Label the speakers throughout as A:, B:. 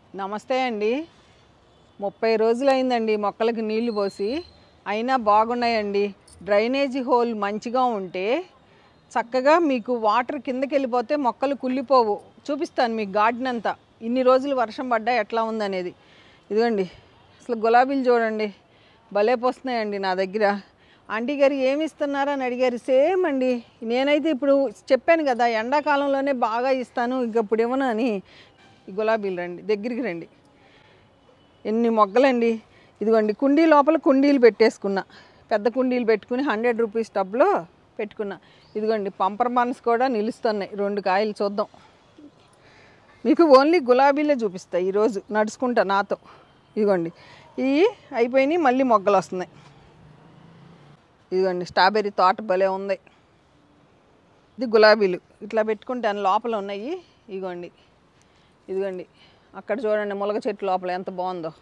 A: నమస్తే అండి ముప్పై రోజులైందండి మొక్కలకి నీళ్లు పోసి అయినా బాగున్నాయండి డ్రైనేజీ హోల్ మంచిగా ఉంటే చక్కగా మీకు వాటర్ కిందకి వెళ్ళిపోతే మొక్కలు కుళ్ళిపోవు చూపిస్తాను మీకు గార్డెన్ అంతా ఇన్ని రోజులు వర్షం పడ్డా ఎట్లా ఉందనేది ఇదిగోండి అసలు గులాబీలు చూడండి భలే పోస్తున్నాయండి నా దగ్గర ఆంటీ గారు ఏమి ఇస్తున్నారా అని అడిగారు సేమ్ అండి నేనైతే ఇప్పుడు చెప్పాను కదా ఎండాకాలంలోనే బాగా ఇస్తాను ఇంక ఇప్పుడు ఇవ్వను అని ఈ గులాబీలు రండి దగ్గరికి రండి ఎన్ని మొగ్గలండి ఇదిగోండి కుండీ లోపల కుండీలు పెట్టేసుకున్నా పెద్ద కుండీలు పెట్టుకుని హండ్రెడ్ రూపీస్ టబ్లో పెట్టుకున్నా ఇదిగోండి పంపర్ బన్స్ కూడా నిలుస్తున్నాయి రెండు కాయలు చూద్దాం మీకు ఓన్లీ గులాబీలే చూపిస్తాయి ఈరోజు నడుచుకుంటా నాతో ఇదిగోండి ఇవి అయిపోయినాయి మళ్ళీ మొగ్గలు వస్తున్నాయి ఇదిగోండి స్ట్రాబెర్రీ తోట భలే ఉంది ఇది గులాబీలు ఇట్లా పెట్టుకుంటాను లోపల ఉన్నాయి ఇదిగోండి ఇదిగోండి అక్కడ చూడండి ములగ చెట్టు లోపల ఎంత బాగుందో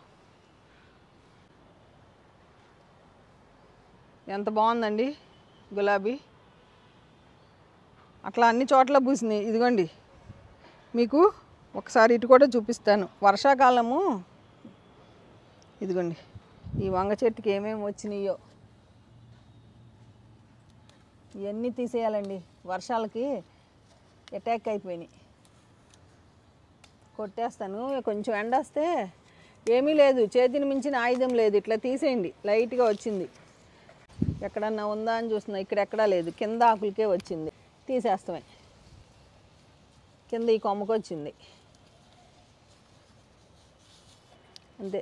A: ఎంత బాగుందండి గులాబీ అట్లా అన్ని చోట్ల పూసినాయి ఇదిగోండి మీకు ఒకసారి ఇటు కూడా చూపిస్తాను వర్షాకాలము ఇదిగోండి ఈ వంగ చెట్టుకి ఏమేమి వచ్చినాయో ఇవన్నీ తీసేయాలండి వర్షాలకి అటాక్ అయిపోయినాయి కొట్టేస్తాను కొంచెం ఎండ వస్తే ఏమీ లేదు చేతిని మించిన ఆయుధం లేదు ఇట్లా తీసేయండి లైట్గా వచ్చింది ఎక్కడన్నా ఉందా అని చూస్తున్నా ఇక్కడ ఎక్కడా లేదు కింద ఆకులకే వచ్చింది తీసేస్తామే కింద ఈ కొమ్మకు వచ్చింది అంతే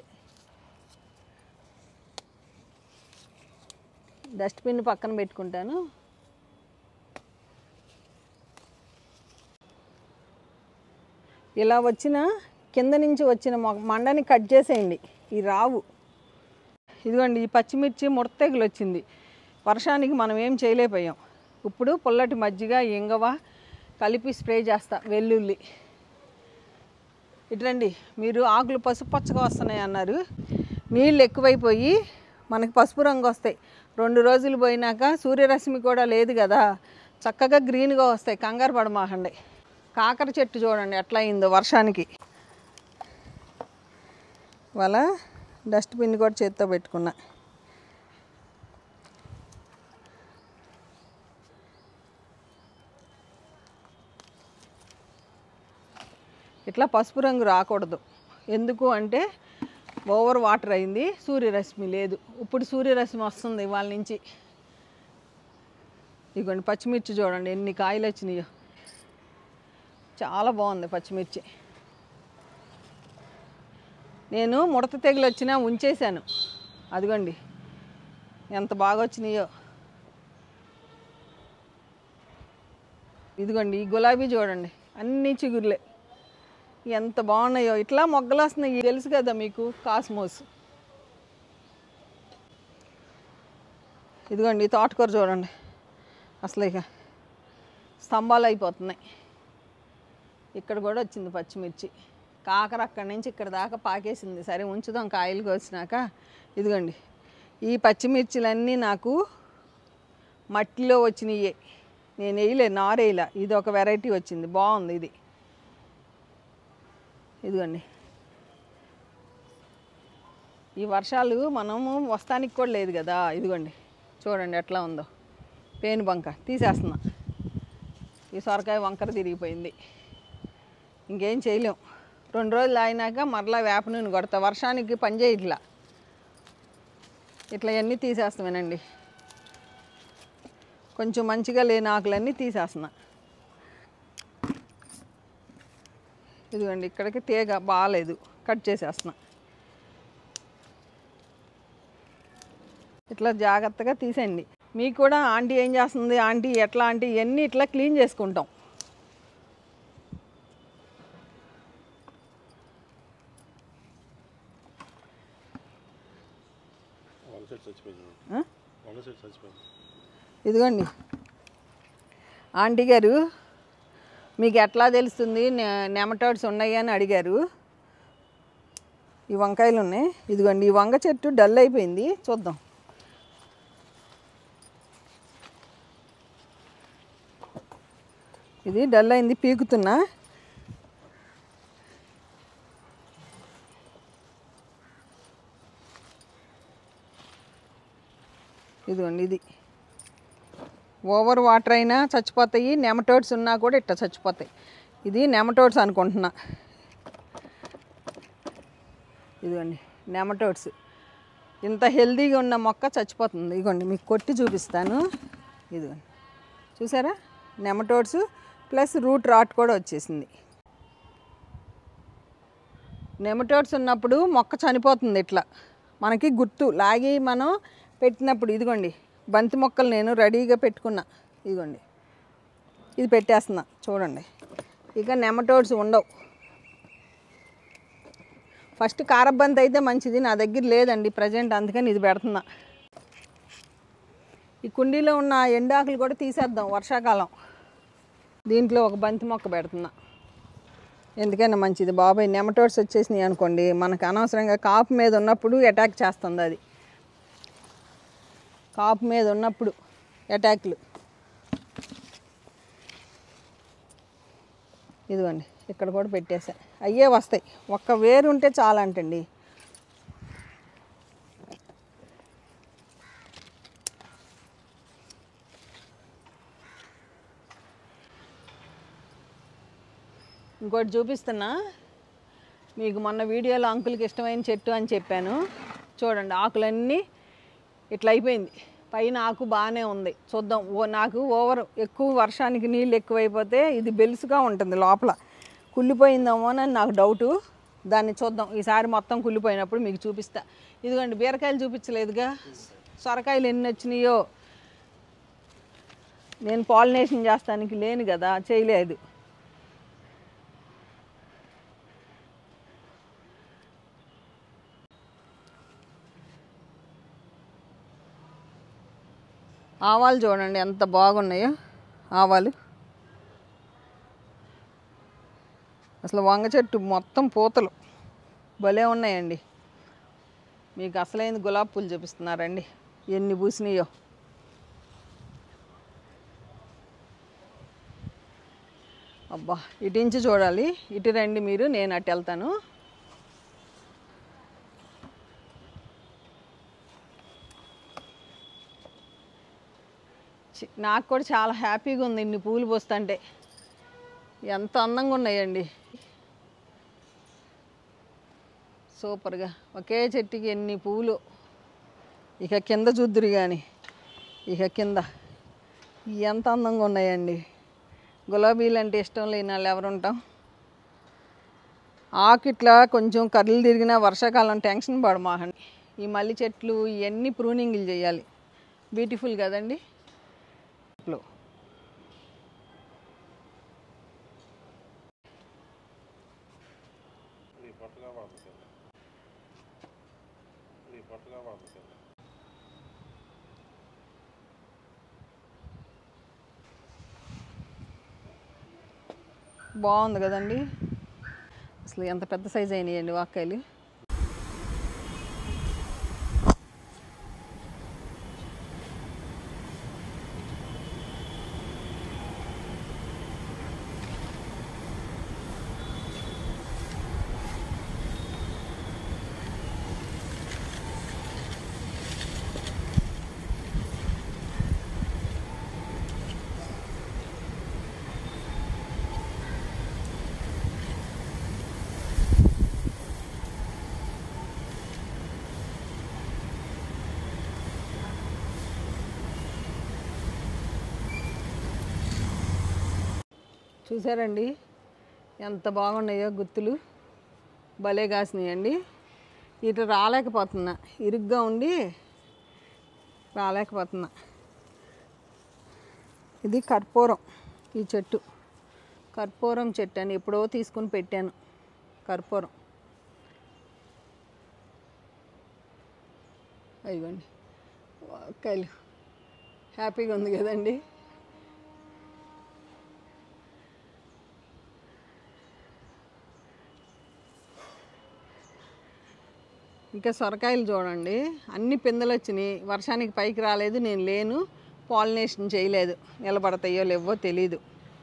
A: డస్ట్బిన్ పక్కన పెట్టుకుంటాను ఇలా వచ్చిన కింద నుంచి వచ్చిన మొ- మండని కట్ చేసేయండి ఈ రావు ఇదిగోండి ఈ పచ్చిమిర్చి ముడతెగులు వచ్చింది వర్షానికి మనం ఏం చేయలేకపోయాం ఇప్పుడు పుల్లటి మజ్జిగ ఇంగవ కలిపి స్ప్రే చేస్తా వెల్లుల్లి ఇట్రండి మీరు ఆకులు పసుపు పచ్చగా వస్తున్నాయి అన్నారు నీళ్ళు ఎక్కువైపోయి మనకి పసుపు రంగు వస్తాయి రెండు రోజులు పోయినాక సూర్యరశ్మి కూడా లేదు కదా చక్కగా గ్రీన్గా వస్తాయి కంగారు పడమాకండి కాకర చెట్టు చూడండి ఎట్లా అయిందో వర్షానికి వాళ్ళ డస్ట్బిన్ కూడా చేత్తో పెట్టుకున్నా ఇట్లా పసుపు రంగు రాకూడదు ఎందుకు అంటే ఓవర్ వాటర్ అయింది సూర్యరశ్మి లేదు ఇప్పుడు సూర్యరశ్మి వస్తుంది వాళ్ళ నుంచి ఇదిగోండి పచ్చిమిర్చి చూడండి ఎన్ని కాయలు వచ్చినాయో చాలా బాగుంది పచ్చిమిర్చి నేను ముడత తెగులు వచ్చినా ఉంచేశాను అదిగోండి ఎంత బాగా వచ్చినాయో ఇదిగోండి ఈ గులాబీ చూడండి అన్నీ చిగురులే ఎంత బాగున్నాయో ఇట్లా మొగ్గలు వస్తున్నాయి తెలుసు కదా మీకు కాస్మోస్ ఇదిగోండి ఈ తోటకూర చూడండి అసలు ఇక స్తంభాలు అయిపోతున్నాయి ఇక్కడ కూడా వచ్చింది పచ్చిమిర్చి కాకర అక్కడి నుంచి ఇక్కడ దాకా పాకేసింది సరే ఉంచుదాం కాయలకు వచ్చినాక ఇదిగోండి ఈ పచ్చిమిర్చిలన్నీ నాకు మట్టిలో వచ్చినాయే నేను వేయలే నారేయలే ఇది ఒక వెరైటీ వచ్చింది బాగుంది ఇది ఇదిగోండి ఈ వర్షాలు మనము వస్తానికి కూడా లేదు కదా ఇదిగోండి చూడండి ఎట్లా ఉందో పేను బంక తీసేస్తున్నా ఈ సొరకాయ వంకర తిరిగిపోయింది ఇంకేం చేయలేం రెండు రోజులు అయినాక మరలా వేప నూనె కొడతా వర్షానికి పని చేయట్లా ఇట్లా అన్నీ తీసేస్తామేనండి కొంచెం మంచిగా లేని ఆకులన్నీ తీసేస్తున్నా ఇదిగోండి ఇక్కడికి తీగ బాగాలేదు కట్ చేసేస్తున్నా ఇట్లా జాగ్రత్తగా తీసేయండి మీకు కూడా ఆంటీ ఏం చేస్తుంది ఆంటీ ఎట్లా ఆంటీ ఇవన్నీ ఇట్లా క్లీన్ చేసుకుంటాం
B: వంగ చెట్టు చచ్చిపోయింది
A: ఆ?
B: వంగ చెట్టు చచ్చిపోయింది
A: ఇదిగోండి ఆంటీ గారు మీకు ఎట్లా తెలుస్తుంది నెమటోడ్స్ ఉన్నాయి అని అడిగారు ఈ వంకాయలు ఉన్నాయి ఇదిగోండి ఈ వంగ చెట్టు డల్ అయిపోయింది చూద్దాం ఇది డల్ అయింది పీకుతున్నా ఇదిగోండి ఇది ఓవర్ వాటర్ అయినా చచ్చిపోతాయి నెమటోడ్స్ ఉన్నా కూడా ఇట్లా చచ్చిపోతాయి ఇది నెమటోడ్స్ అనుకుంటున్నా ఇదిగోండి నెమటోడ్స్ ఇంత హెల్దీగా ఉన్న మొక్క చచ్చిపోతుంది ఇదిగోండి మీకు కొట్టి చూపిస్తాను ఇదిగోండి చూసారా నెమటోడ్స్ ప్లస్ రూట్ రాట్ కూడా వచ్చేసింది నెమటోడ్స్ ఉన్నప్పుడు మొక్క చనిపోతుంది ఇట్లా మనకి గుర్తు లాగి మనం పెట్టినప్పుడు ఇదిగోండి బంతి మొక్కలు నేను రెడీగా పెట్టుకున్నా ఇదిగోండి ఇది పెట్టేస్తున్నా చూడండి ఇక నెమటోడ్స్ ఉండవు ఫస్ట్ కారబంతి అయితే మంచిది నా దగ్గర లేదండి ప్రజెంట్ అందుకని ఇది పెడుతున్నా ఈ కుండీలో ఉన్న ఎండాకులు కూడా తీసేద్దాం వర్షాకాలం దీంట్లో ఒక బంతి మొక్క పెడుతున్నా ఎందుకైనా మంచిది బాబాయ్ నెమటోడ్స్ వచ్చేసినాయి అనుకోండి మనకు అనవసరంగా కాపు మీద ఉన్నప్పుడు అటాక్ చేస్తుంది అది కాపు మీద ఉన్నప్పుడు అటాక్లు ఇదిగోండి ఇక్కడ కూడా పెట్టేసా అయ్యే వస్తాయి ఒక్క వేరు ఉంటే చాలంటండి ఇంకోటి చూపిస్తున్నా మీకు మొన్న వీడియోలో అంకుల్కి ఇష్టమైన చెట్టు అని చెప్పాను చూడండి ఆకులన్నీ ఇట్లా అయిపోయింది పైన ఆకు బాగానే ఉంది చూద్దాం ఓ నాకు ఓవర్ ఎక్కువ వర్షానికి నీళ్ళు ఎక్కువైపోతే ఇది బెలుసుగా ఉంటుంది లోపల కుళ్ళిపోయిందేమో అని నాకు డౌటు దాన్ని చూద్దాం ఈసారి మొత్తం కుళ్ళిపోయినప్పుడు మీకు చూపిస్తా ఇదిగోండి బీరకాయలు చూపించలేదుగా సొరకాయలు ఎన్ని వచ్చినాయో నేను పాలినేషన్ చేస్తానికి లేను కదా చేయలేదు ఆవాలు చూడండి ఎంత బాగున్నాయో ఆవాలు అసలు వంగ చెట్టు మొత్తం పూతలు భలే ఉన్నాయండి మీకు అసలైన గులాబీ పూలు చూపిస్తున్నారండి ఎన్ని పూసినాయో అబ్బా ఇటు నుంచి చూడాలి ఇటు రండి మీరు నేను అటు వెళ్తాను చి- నాకు కూడా చాలా హ్యాపీగా ఉంది ఇన్ని పూలు పోస్తుంటే ఎంత అందంగా ఉన్నాయండి సూపర్గా ఒకే చెట్టుకి ఎన్ని పూలు ఇక కింద చూద్దురు కానీ ఇక కింద ఎంత అందంగా ఉన్నాయండి గులాబీలు అంటే ఇష్టం లేని వాళ్ళు ఎవరు ఉంటాం ఆకు ఇట్లా కొంచెం కర్రలు తిరిగినా వర్షాకాలం టెన్షన్ పడమాకండి ఈ మల్లి చెట్లు ఇవన్నీ ప్రూనింగ్లు చేయాలి బ్యూటిఫుల్ కదండి చెట్లు
B: నీ పొట్టగా వాడుతుంది నీ పొట్టగా వాడుతుంది
A: బాగుంది కదండి అసలు ఎంత పెద్ద సైజ్ అయినాయండి వాక్కాయలు చూసారండి ఎంత బాగున్నాయో గుత్తులు భలే కాసినాయండి ఇటు రాలేకపోతున్నా ఇరుగ్గా ఉండి రాలేకపోతున్నా ఇది కర్పూరం ఈ చెట్టు కర్పూరం చెట్టు అని ఎప్పుడో తీసుకుని పెట్టాను కర్పూరం అయ్యండి కాయలు హ్యాపీగా ఉంది కదండి ఇంకా సొరకాయలు చూడండి అన్ని పిందెలు వచ్చినాయి వర్షానికి పైకి రాలేదు నేను లేను పాలినేషన్ చేయలేదు నిలబడతాయో లేవో తెలీదు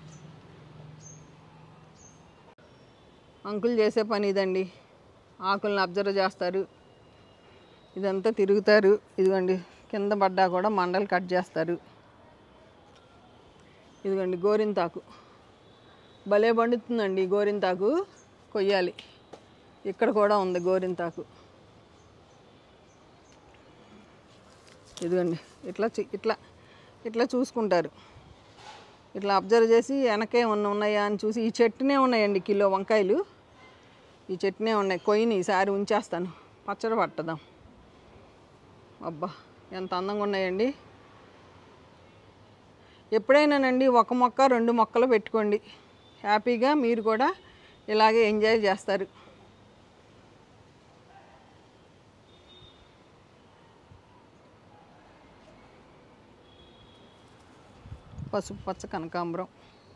A: అంకుల్ చేసే పని ఇదండి ఆకులను అబ్జర్వ్ చేస్తారు ఇదంతా తిరుగుతారు ఇదిగోండి కింద పడ్డా కూడా మండలు కట్ చేస్తారు ఇదిగోండి గోరింతాకు భలే పండుతుందండి గోరింతాకు కొయ్యాలి ఇక్కడ కూడా ఉంది గోరింతాకు ఇదిగోండి ఇట్లా చి- ఇట్లా ఇట్లా చూసుకుంటారు ఇట్లా అబ్జర్వ్ చేసి వెనకే ఉన్న ఉన్నాయా అని చూసి ఈ చెట్టునే ఉన్నాయండి కిలో వంకాయలు ఈ చెట్టునే ఉన్నాయి కొయ్యని ఈసారి ఉంచేస్తాను పచ్చడి పట్టదాం అబ్బా ఎంత అందంగా ఉన్నాయండి ఎప్పుడైనానండి ఒక మొక్క రెండు మొక్కలు పెట్టుకోండి హ్యాపీగా మీరు కూడా ఇలాగే ఎంజాయ్ చేస్తారు పసుపు పచ్చ కనకాంబరం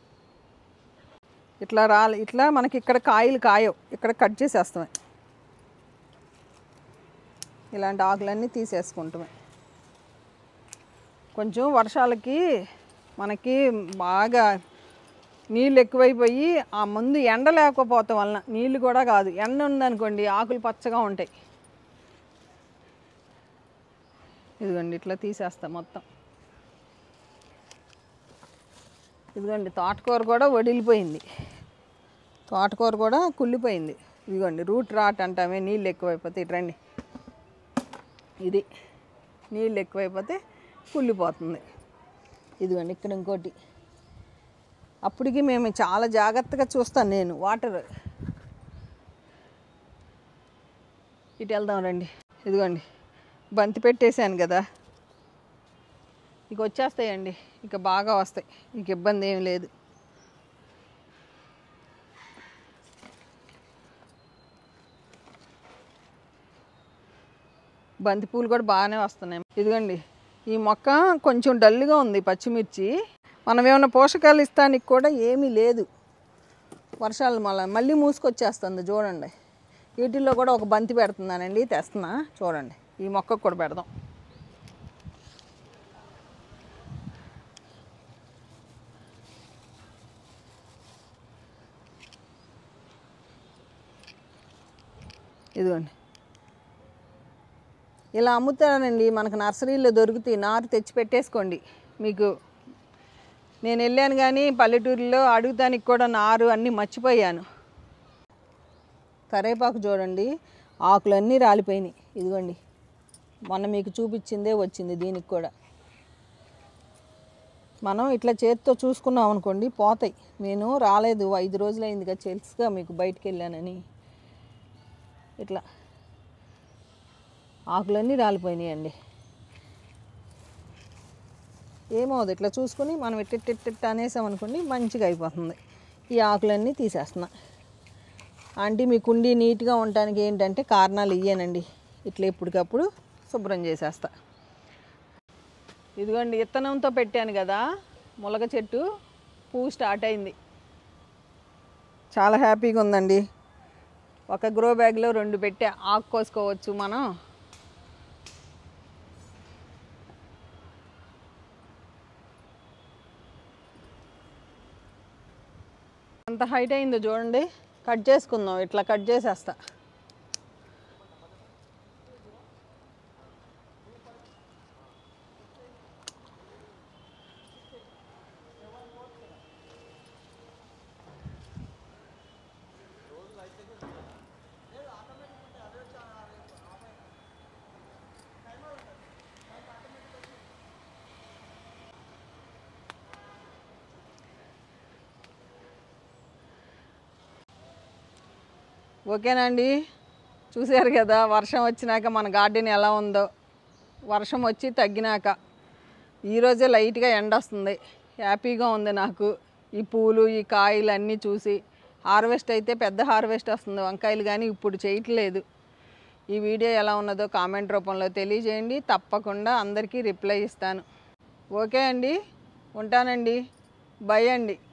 A: ఇట్లా రాలి ఇట్లా మనకి ఇక్కడ కాయలు కాయవు ఇక్కడ కట్ చేసేస్తామే ఇలాంటి ఆకులన్నీ తీసేసుకుంటామే కొంచెం వర్షాలకి మనకి బాగా నీళ్ళు ఎక్కువైపోయి ఆ ముందు ఎండ లేకపోవటం వలన నీళ్ళు కూడా కాదు ఎండ ఉందనుకోండి ఆకులు పచ్చగా ఉంటాయి ఇదిగోండి ఇట్లా తీసేస్తా మొత్తం ఇదిగోండి తోటకూర కూడా వడిలిపోయింది తోటకూర కూడా కుళ్ళిపోయింది ఇదిగోండి రూట్ రాట్ అంటామే నీళ్ళు ఎక్కువైపోతే ఇటు రండి ఇది నీళ్ళు ఎక్కువైపోతే కుళ్ళిపోతుంది ఇదిగోండి ఇక్కడ ఇంకోటి అప్పటికి మేము చాలా జాగ్రత్తగా చూస్తాను నేను వాటర్ ఇటు వెళ్దాం రండి ఇదిగోండి బంతి పెట్టేశాను కదా ఇక వచ్చేస్తాయండి ఇక బాగా వస్తాయి ఇక ఇబ్బంది ఏం లేదు బంతిపూలు కూడా బాగానే వస్తున్నాయి ఇదిగోండి ఈ మొక్క కొంచెం డల్గా ఉంది పచ్చిమిర్చి మనం ఏమైనా పోషకాలు ఇస్తానికి కూడా ఏమీ లేదు వర్షాలు మళ్ళీ మళ్ళీ మూసుకొచ్చేస్తుంది చూడండి వీటిల్లో కూడా ఒక బంతి పెడుతున్నానండి తెస్తున్నా చూడండి ఈ మొక్కకు కూడా పెడదాం ఇదిగోండి ఇలా అమ్ముతానండి మనకు నర్సరీలో దొరుకుతాయి నారు తెచ్చి పెట్టేసుకోండి మీకు నేను వెళ్ళాను కానీ పల్లెటూరులో అడుగుతానికి కూడా నారు అన్నీ మర్చిపోయాను కరేపాకు చూడండి ఆకులన్నీ రాలిపోయినాయి ఇదిగోండి మొన్న మీకు చూపించిందే వచ్చింది దీనికి కూడా మనం ఇట్లా చేతితో చూసుకున్నాం అనుకోండి పోతాయి నేను రాలేదు ఐదు రోజులైందిగా తెలుసుగా మీకు బయటికి వెళ్ళానని ఇట్లా ఆకులన్నీ రాలిపోయినాయండి ఏమవుదు ఇట్లా చూసుకుని మనం ఇట్టిట్టిట్టిట్ అనేసాం అనుకోండి మంచిగా అయిపోతుంది ఈ ఆకులన్నీ తీసేస్తున్నా ఆంటీ మీ కుండీ నీట్గా ఉండటానికి ఏంటంటే కారణాలు ఇయ్యానండి ఇట్లా ఎప్పటికప్పుడు శుభ్రం చేసేస్తా ఇదిగోండి విత్తనంతో పెట్టాను కదా ములగ చెట్టు పువ్వు స్టార్ట్ అయింది చాలా హ్యాపీగా ఉందండి ఒక గ్రో బ్యాగ్లో రెండు పెట్టే ఆకు కోసుకోవచ్చు మనం ఎంత హైట్ అయిందో చూడండి కట్ చేసుకుందాం ఇట్లా కట్ చేసేస్తా ఓకేనండి చూశారు కదా వర్షం వచ్చినాక మన గార్డెన్ ఎలా ఉందో వర్షం వచ్చి తగ్గినాక ఈరోజే లైట్గా ఎండ వస్తుంది హ్యాపీగా ఉంది నాకు ఈ పూలు ఈ కాయలు అన్నీ చూసి హార్వెస్ట్ అయితే పెద్ద హార్వెస్ట్ వస్తుంది వంకాయలు కానీ ఇప్పుడు చేయట్లేదు ఈ వీడియో ఎలా ఉన్నదో కామెంట్ రూపంలో తెలియజేయండి తప్పకుండా అందరికీ రిప్లై ఇస్తాను ఓకే అండి ఉంటానండి బై అండి